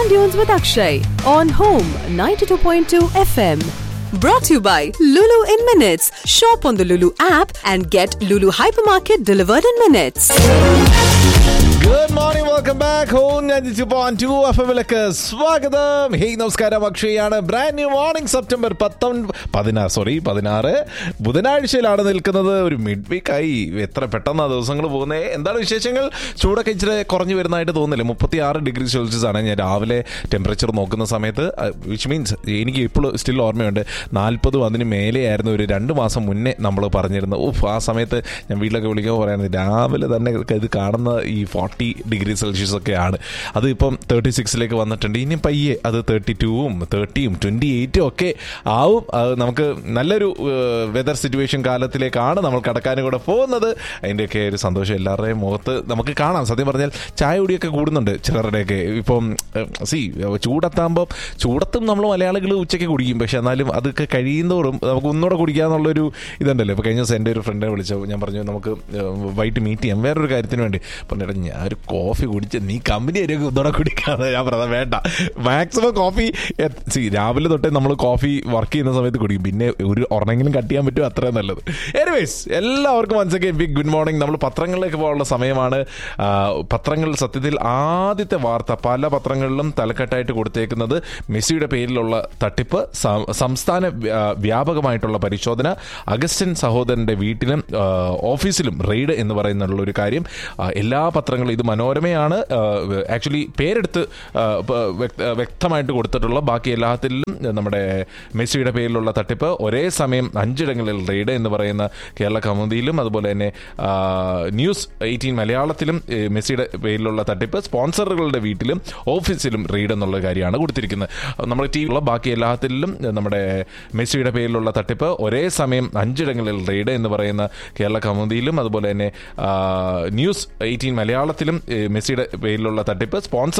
Sand Dunes with Akshay on Home 92.2 FM. Brought to you by Lulu in Minutes. Shop on the Lulu app and get Lulu Hypermarket delivered in minutes. Good morning welcome back home two point two F എമ്മിലേക്ക് സ്വാഗതം hey നമസ്കാരം അക്ഷയാണ് brand new morning September പത്തൊൻപത് പതിനാറ് sorry പതിനാറ് ബുധനാഴ്ചയിലാണ് നിൽക്കുന്നത് ഒരു mid week ആയി എത്ര പെട്ടെന്നാ ദിവസങ്ങൾ പോകുന്നത് എന്താണ് വിശേഷങ്ങൾ ചൂടൊക്കെ ഇച്ചിരി കുറഞ്ഞു വരുന്നതായിട്ട് തോന്നുന്നില്ല മുപ്പത്തി ആറ് ഡിഗ്രി സെൽഷ്യസ് ആണ് ഞാൻ രാവിലെ ടെമ്പറേച്ചർ നോക്കുന്ന സമയത്ത് വിച്ച് മീൻസ് എനിക്ക് ഇപ്പോൾ സ്റ്റിൽ ഓർമ്മയുണ്ട് നാൽപ്പതും അതിന് മേലെയായിരുന്നു ഒരു രണ്ട് മാസം മുന്നേ നമ്മൾ പറഞ്ഞിരുന്നത് ഓഫ് ആ സമയത്ത് ഞാൻ വീട്ടിലൊക്കെ വിളിക്കുമ്പോൾ പറയുന്നത് രാവിലെ തന്നെ ഇത് കാണുന്ന ഈ ഫോർട്ടി ഡിഗ്രി സെൽഷ്യസ് ഒക്കെയാണ് അത് ഇപ്പം തേർട്ടി സിക്സിലേക്ക് വന്നിട്ടുണ്ട് ഇനി പയ്യെ അത് തേർട്ടി ടൂവും തേർട്ടിയും ട്വൻറ്റി എയ്റ്റും ഒക്കെ ആവും അത് നമുക്ക് നല്ലൊരു വെതർ സിറ്റുവേഷൻ കാലത്തിലേക്കാണ് നമ്മൾ കടക്കാനും കൂടെ പോകുന്നത് അതിൻ്റെയൊക്കെ ഒരു സന്തോഷം എല്ലാവരുടെയും മുഖത്ത് നമുക്ക് കാണാം സത്യം പറഞ്ഞാൽ ചായ കുടിയൊക്കെ കൂടുന്നുണ്ട് ചിലരുടെയൊക്കെ ഇപ്പം സി ചൂടത്താകുമ്പോൾ ചൂടത്തും നമ്മൾ മലയാളികൾ ഉച്ചയ്ക്ക് കുടിക്കും പക്ഷെ എന്നാലും അതൊക്കെ കഴിയുന്നതോറും നമുക്ക് ഒന്നുകൂടെ കുടിക്കാന്നുള്ളൊരു ഇതുണ്ടല്ലോ ഇപ്പോൾ കഴിഞ്ഞ ദിവസം എൻ്റെ ഒരു ഫ്രണ്ടിനെ വിളിച്ചു ഞാൻ പറഞ്ഞു നമുക്ക് വൈകിട്ട് മീറ്റ് ചെയ്യാം വേറൊരു കാര്യത്തിന് വേണ്ടി പറഞ്ഞിട്ട് ഞാൻ ഒരു കോഫി കുടിച്ച് നീ കമ്പനി വരെ ഒന്നുകൂടെ കുടിക്കാതെ ഞാൻ പറഞ്ഞത് വേണ്ട മാക്സിമം കോഫി സി രാവിലെ തൊട്ടേ നമ്മൾ കോഫി വർക്ക് ചെയ്യുന്ന സമയത്ത് കുടിക്കും പിന്നെ ഒരു ഒരെണ്ണെങ്കിലും കട്ട് ചെയ്യാൻ പറ്റും അത്രയും നല്ലത് എനിവേസ് എല്ലാവർക്കും മനസ്സിലാക്കി ബിഗ് ഗുഡ് മോർണിംഗ് നമ്മൾ പത്രങ്ങളിലേക്ക് പോകാനുള്ള സമയമാണ് ആ, പത്രങ്ങൾ സത്യത്തിൽ ആദ്യത്തെ വാർത്ത പല പത്രങ്ങളിലും തലക്കെട്ടായിട്ട് കൊടുത്തേക്കുന്നത് മെസ്സിയുടെ പേരിലുള്ള തട്ടിപ്പ് സം- സംസ്ഥാന വ്യ- വ്യാപകമായിട്ടുള്ള പരിശോധന അഗസ്റ്റിൻ സഹോദരന്റെ വീട്ടിലും ആ, ഓഫീസിലും റെയ്ഡ് എന്ന് പറയുന്നുള്ള ഒരു കാര്യം ആ, എല്ലാ പത്രങ്ങളും ഇത് മനോരമയാണ് ആക്ച്വലി പേരെടുത്ത് ആ, പ- വ്യക്ത- വ്യക്തമായിട്ട് കൊടുത്തിട്ടുള്ള ബാക്കി എല്ലാത്തിലും നമ്മുടെ മെസ്സിയുടെ പേരിലുള്ള തട്ടിപ്പ് ഒരേ സമയം അഞ്ചിടങ്ങളിൽ റെയ്ഡ് എന്ന് പറയുന്ന കേരള കൗമുദിയിലും അതുപോലെ തന്നെ ആ, ന്യൂസ് എയ്റ്റീൻ മലയാളത്തിലും ഏ, മെസ്സിയുടെ പേരിലുള്ള തട്ടിപ്പ് സ്പോൺസറുകളുടെ വീട്ടിലും ഓഫീസിലും റെയ്ഡ് എന്നുള്ള കാര്യമാണ് കൊടുത്തിരിക്കുന്നത് നമ്മുടെ ടി വിയിലുള്ള ബാക്കി എല്ലാത്തിലും നമ്മുടെ മെസ്സിയുടെ പേരിലുള്ള തട്ടിപ്പ് ഒരേ സമയം അഞ്ചിടങ്ങളിൽ റെയ്ഡ് എന്ന് പറയുന്ന കേരള കൗമുദിയിലും അതുപോലെ തന്നെ ആ, ന്യൂസ് എയ്റ്റീൻ മലയാളത്തിലും ഏ, മെസ്സിയുടെ പേരിലുള്ള തട്ടിപ്പ് സ്പോൺസർ